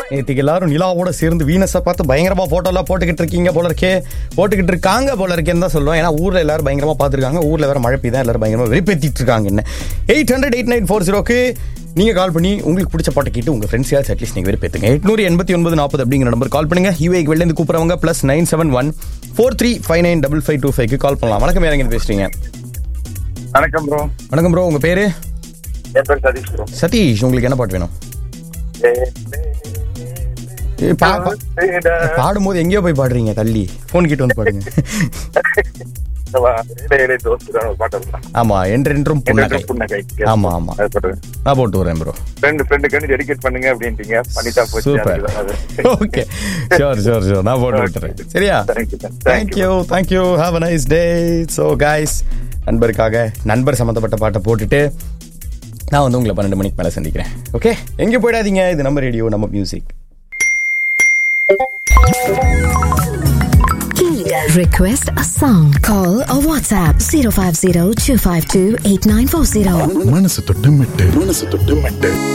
நேற்றுக்கு எல்லாரும் நிலாவோட சேர்ந்து வீனஸை பார்த்து பயங்கரமா போட்டோலாம் போட்டுக்கிட்டு இருக்கீங்க போல இருக்கே போட்டுக்கிட்டு இருக்காங்க போல இருக்கேன்னு தான் சொல்லுவோம் ஏன்னா ஊர்ல எல்லாரும் பயங்கரமா பார்த்துருக்காங்க ஊர்ல வேற மழை பெய்தான் எல்லாரும் பயங்கரமா வெறிப்பேத்திட்டு இருக்காங்க என்ன eight hundred eight nine four ஜீரோக்கு நீங்க கால் பண்ணி உங்களுக்கு பிடிச்ச பாட்டை கேட்டு உங்க ஃப்ரெண்ட்ஸ் யாரும் அட்லீஸ்ட் நீங்க வெறுப்பேத்துங்க எட்நூறு எண்பத்தி ஒன்பது நாற்பது அப்படிங்கிற நம்பர் கால் பண்ணுங்க யூஏக்கு வெளில இருந்து கூப்பிடுறவங்க plus nine seven one four three five nine double five two ஃபைவ்க்கு கால் பண்ணலாம் வணக்கம் யாரங்க இருந்து பேசுறீங்க வணக்கம் ப்ரோ வணக்கம் ப்ரோ உங்க பேரு என் பேர் சதீஷ் ப்ரோ சதீஷ் உங்களுக்கு என்ன பாட்டு வேணும் ஏ, பா- பா- பாடும்போது எங்கேயோ போய் பாடுறீங்க தள்ளி போன் கிட்ட வந்து பாடுங்க ஆமா என்றென்றும் புன்னகை ஆமா, ஆமா. நான் போட்டு வரேன் ப்ரோ ஃப்ரெண்டு ஃப்ரெண்டுக்கு டெடிகேட் பண்ணுங்க அப்படின்ட்டீங்க பண்ணிட்டா போச்சு super okay sure sure sure நான் போட்டு விட்டுறேன் சரியா thank you thank you thank you have a nice day so guys நண்பருக்காக நண்பர் சம்மந்தப்பட்ட பாட்டை போட்டுட்டு நான் வந்து உங்களை பன்னெண்டு மணிக்கு மேலே சந்திக்கிறேன் ஓகே எங்கே போயிடாதீங்க இது நம்ம ரேடியோ நம்ம music Request a song. Call or WhatsApp 050 252 8940. மனசு தொட்டு மெட்டு மனசு தொட்டு மெட்டு